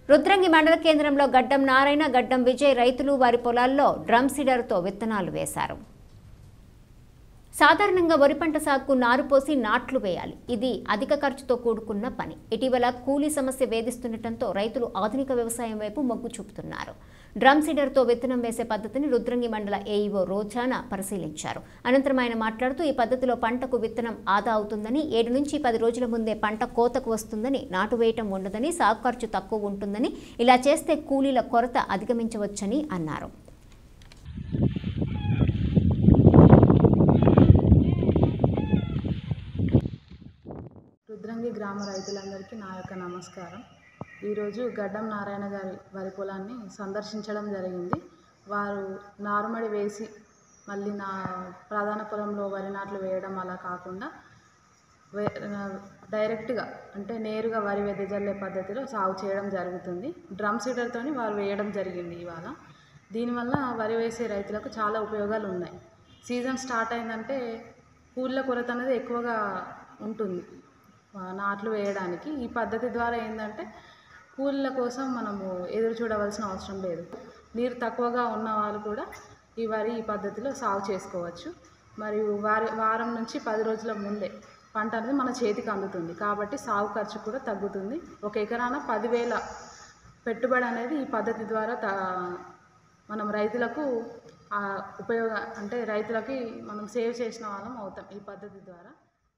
రుద్రంగి మండల కేంద్రంలో గడ్డం నారాయణ గడ్డం విజయ్ రైతులు వారి పొలాల్లో డ్రమ్ సీడర్తో విత్తనాలు వేశారు సాధారణంగా వరి పంట సాగుకు నారు పోసి నాట్లు వేయాలి ఇది అధిక ఖర్చుతో కూడుకున్న పని ఇటీవల కూలీ సమస్య వేధిస్తుండటంతో రైతులు ఆధునిక వ్యవసాయం వైపు మొగ్గు చూపుతున్నారు డ్రమ్ సీడర్తో విత్తనం వేసే పద్ధతిని రుద్రంగి మండల ఏఈఓ రోజాన పరిశీలించారు అనంతరం ఆయన మాట్లాడుతూ ఈ పద్ధతిలో పంటకు విత్తనం ఆదా అవుతుందని ఏడు నుంచి పది రోజుల ముందే పంట కోతకు వస్తుందని నాటు వేయటం ఉండదని సాగు ఖర్చు తక్కువ ఉంటుందని ఇలా చేస్తే కూలీల కొరత అధిగమించవచ్చని అన్నారు రుద్రంగి గ్రామ రైతులందరికీ నా యొక్క నమస్కారం ఈరోజు గడ్డం నారాయణ గారి వరి పొలాన్ని సందర్శించడం జరిగింది వారు నారుమడి వేసి మళ్ళీ నా ప్రధాన పొలంలో వరి నాట్లు వేయడం అలా కాకుండా వే డైరెక్ట్గా అంటే నేరుగా వరి వెదజల్లే పద్ధతిలో సాగు చేయడం జరుగుతుంది డ్రమ్ సీడర్తోని వారు వేయడం జరిగింది ఇవాళ దీనివల్ల వరి వేసే రైతులకు చాలా ఉపయోగాలు ఉన్నాయి సీజన్ స్టార్ట్ అయిందంటే కూలీల కొరత అనేది ఎక్కువగా ఉంటుంది ఆ, నాట్లు వేయడానికి ఈ పద్ధతి ద్వారా ఏంటంటే కూలీల కోసం మనము ఎదురు చూడవలసిన అవసరం లేదు నీరు తక్కువగా ఉన్న వాళ్ళు కూడా ఈ వరి ఈ పద్ధతిలో సాగు చేసుకోవచ్చు మరియు వారి వారం నుంచి పది రోజుల ముందే పంట అనేది మన చేతికి అందుతుంది కాబట్టి సాగు ఖర్చు కూడా తగ్గుతుంది ఒక ఎకరాన పదివేల పెట్టుబడి అనేది ఈ పద్ధతి ద్వారా త మనం రైతులకు ఆ, ఉపయోగ అంటే రైతులకి మనం సేవ్ చేసిన వాళ్ళం అవుతాం ఈ పద్ధతి ద్వారా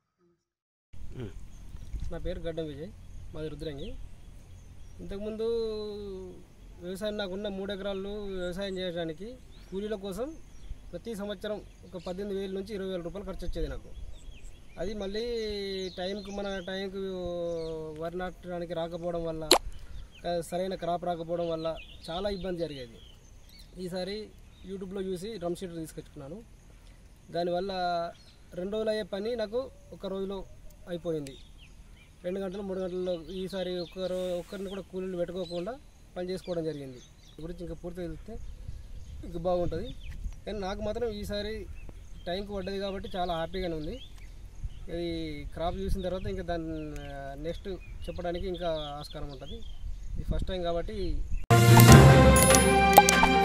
నా పేరు గడ్డం విజయ్ మాది రుద్రంగి ఇంతకుముందు వ్యవసాయం నాకున్న మూడు ఎకరాలు వ్యవసాయం చేయడానికి కూలీల కోసం ప్రతి సంవత్సరం ఒక పద్దెనిమిది వేల నుంచి ఇరవై వేల రూపాయలు ఖర్చు వచ్చేది నాకు అది మళ్ళీ టైంకు మన టైంకు వరి నాటడానికి రాకపోవడం వల్ల ఆ, సరైన క్రాప్ రాకపోవడం వల్ల చాలా ఇబ్బంది జరిగేది ఈసారి యూట్యూబ్లో చూసి డ్రమ్ షీటర్ తీసుకొచ్చుకున్నాను దానివల్ల రెండు రోజులు అయ్యే పని నాకు ఒక రోజులో అయిపోయింది రెండు గంటలు మూడు గంటల్లో ఈసారి ఒక్కరు ఒక్కరిని కూడా కూలీలు పెట్టుకోకుండా పని చేసుకోవడం జరిగింది ఈ గురించి ఇంకా పూర్తిగా తెలిస్తే ఇంకా బాగుంటుంది కానీ నాకు మాత్రం ఈసారి టైంకి పడ్డది కాబట్టి చాలా హ్యాపీగానే ఉంది ఇది క్రాప్ చూసిన తర్వాత ఇంకా దాన్ని నెక్స్ట్ చెప్పడానికి ఇంకా ఆస్కారం ఉంటుంది ఇది ఫస్ట్ టైం కాబట్టి